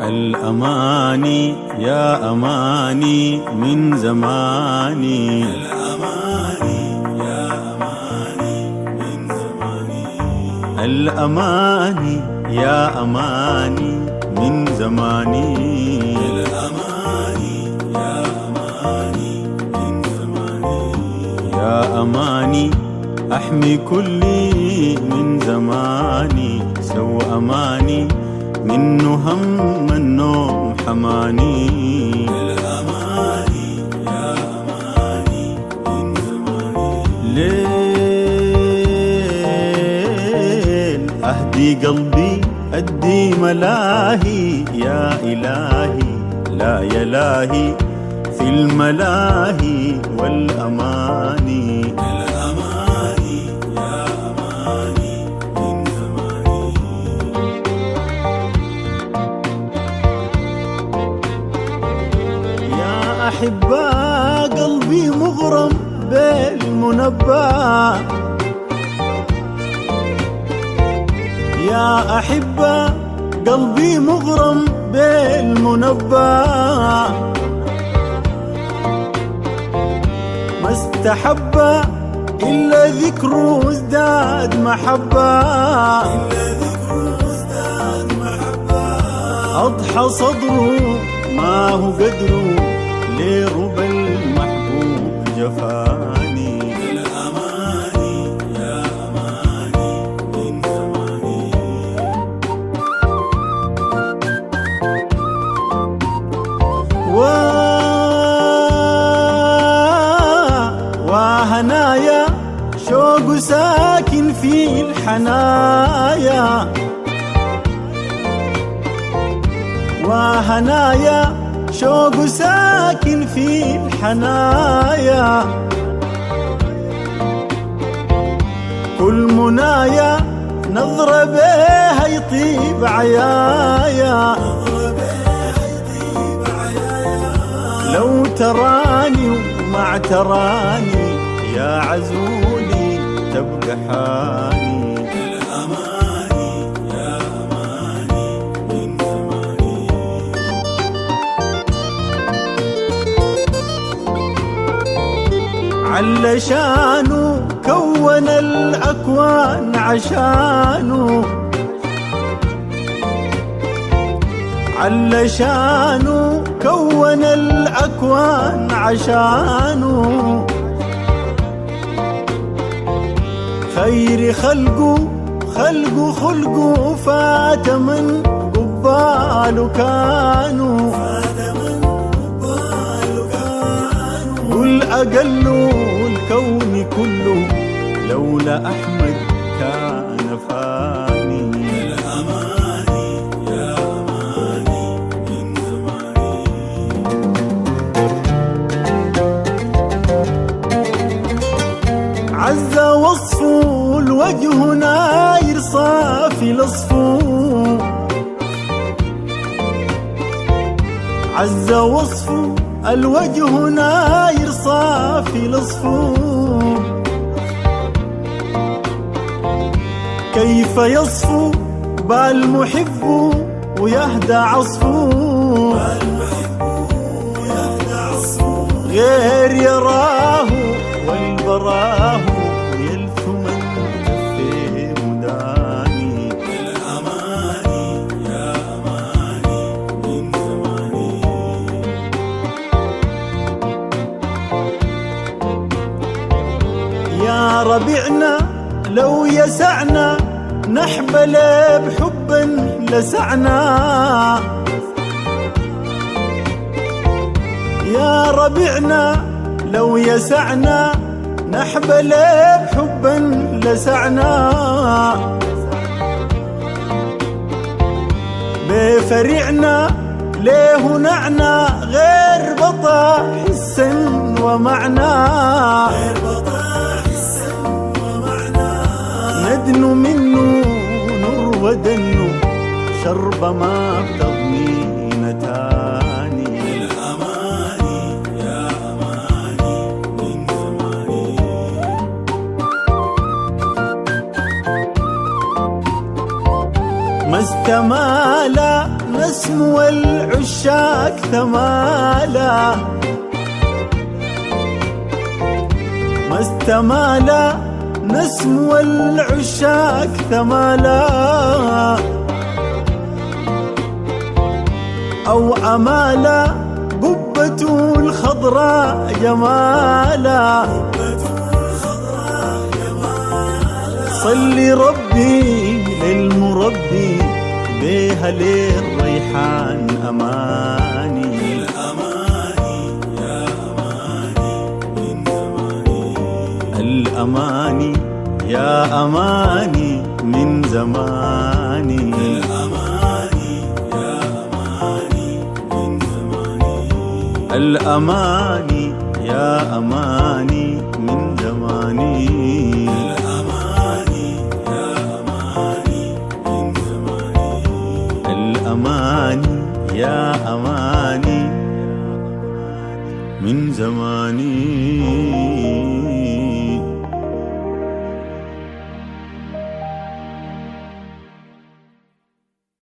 الأماني يا أماني من زماني الأماني يا أماني من زماني يا أماني أحمي كلي من زماني سو أماني منه هم النوم حماني ليل أهدي قلبي أدي ملاهي يا إلهي لا يلاهي في الملاهي والأماني يا أحبة قلبي مغرم بالمنبه يا أحبة قلبي مغرم بالمنبه ما استحب إلا ذكره ازداد محبة أضحى صدره ما هو قدره لربى المحبوب جفاني و وهنايا شوق ساكن في الحنايا وهنايا شوق ساكن في الحنايا كل منايا نظرة بها يطيب عيايا لو تراني وما تراني يا عزولي تبقى حاني علشانه كون الأكوان عشانه علشانه كون الأكوان عشانه خير خلقه خلقه خلقه فات من قباله كانوا والأقل الكون كله لولا أحمد كان فاني عز وصفه الوجه ناير صافي لصفه عز وصفه الوجه ناير صافي لصفه كيف يصفو بال محب ويهدى عصفه غير يراه والبراه يلف من كفيه مداني يا ربيعنا لو يسعنا نحبل بحب لسعنا يا ربيعنا لو يسعنا نحبل بحب لسعنا بفريعنا ليه نعنا غير بطا حسا ومعنى ندنو منه نور ودنو شرب ما بتضمين تاني ما استمالا نسم والعشاق ثمالا ما استمالا نسم والعشاق ثمالا أو أمالا قبته الخضراء جمالا صلي ربي للمربي بيها للريحان أماني الأماني يا أماني من زماني الأماني يا أماني من زماني الأماني يا أماني من زماني